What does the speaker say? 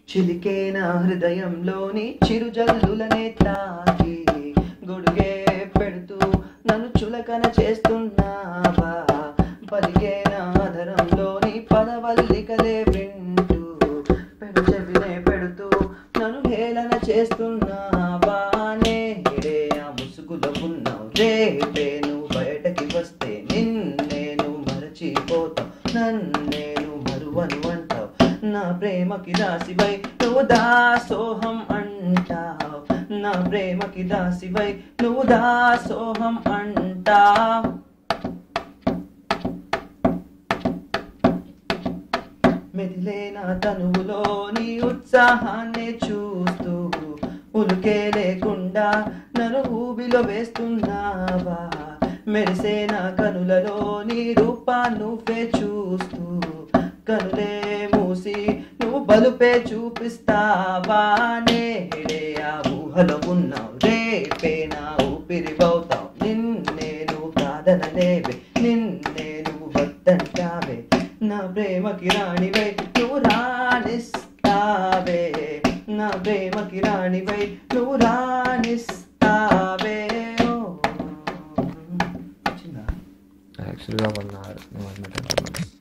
చిలికే నా హృదయంలోని చిరుజల్లులనే తాకి గొడుగే పెడుతూ నన్ను చులకన చేస్తున్నావా పలికే నా ఆధరంలోని పదవల్లికలే వింటూ పెడు చెవినే పెడుతూ నన్ను హేళన చేస్తున్నావా నేడే ఆ ముసుగులో ఉన్నావు రేపే నువ్వు బయటకి వస్తే నిన్నేను మరచిపోతావు నన్నేను మరువను అంటావు నా ప్రేమకి దాసివై నువ్వు దాసోహం అంటావు నా ప్రేమకి దాసివై నువ్వు దాసోహం అంటావు మెదిలే నా తనువులో నీ ఉత్సాహాన్ని చూస్తూ ఉలుకే లేకుండా నన్ను ఊబిలో వేస్తున్నావా మెరిసే నా కనులలో నీ రూపా నువ్వే చూస్తూ కనులే మూసి నువ్వు బలుపే చూపిస్తావా నేడే ఆ ఊహలో ఉన్నావు రేపే నా ఊపిరి బౌతావు నిన్నే నువ్వు కాదనలేవే నిన్నే నువ్వు వద్దంటావే నా ప్రేమకి రాణివై నువ్వు రాణిస్తావే నా ప్రేమకి రాణివై నువ్వు రాణిస్తావే ఓ. వచ్చిందా యాక్చువల్గా మొన్న నువ్వు అన్నట్టు